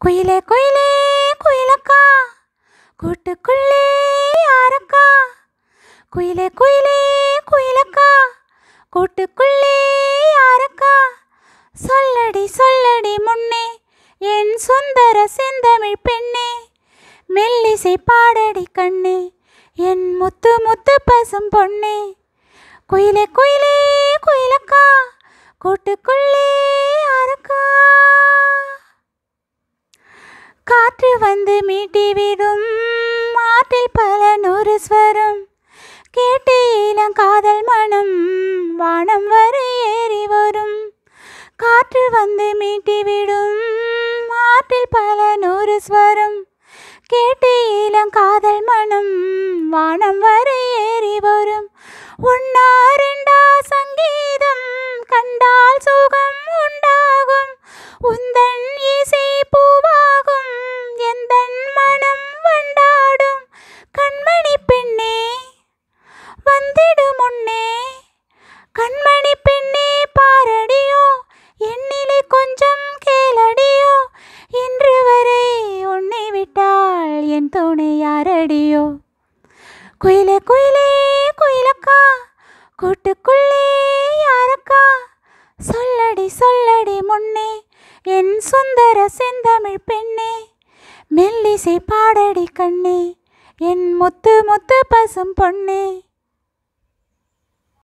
குயிலே குயிலே குயிலக்கா கூட்டுக்குள்ளே யாரக்கா குயிலே குயிலே குயிலக்கா கூட்டுக்குள்ளே யாரக்கா சொல்லடி சொல்லடி முன்னே என் சுந்தர செந்தமிழ் பெண்ணே மெல்லிசை பாடடி கண்ணே என் முத்து முத்து பசும் பொன்னே குயிலே குயிலே குயிலக்கா கூட்டுக்குள்ளே யாரக்கா காற்று வந்து மீட்டி விடும் ஆற்றில் பல நூறு ஸ்வரம் கேட்டு இளம் காதல் மனம் வானம் வரை ஏறி வரும் காற்று வந்து மீட்டி விடும் ஆற்றில் பல நூறு ஸ்வரம் கேட்டு இளம் காதல் மனம் வானம் வரை ஏறி வரும் ஒன்னா ரெண்டா சங்கீதம் கண்டால் சுகம் உண்டாகும் உந்தன் இசை பூவாகும் எந்தன் மனம் வண்டாடும் கண்மணி பெண்ணே வந்திடு முன்னே கண்மணி பெண்ணே பாரடியோ என்னிலே கொஞ்சம் கேளடியோ இன்று வரை உன்னை விட்டால் என் துணை யாரடியோ குயிலே குயிலே குயிலக்கா கூட்டுக்குள்ளே யாரக்கா சொல்லடி சொல்லடி முன்னே என் சுந்தர செந்தமிழ் பெண்ணே மெல்லிசை பாடடி கண்ணே என் முத்து முத்து பசும் பொன்னே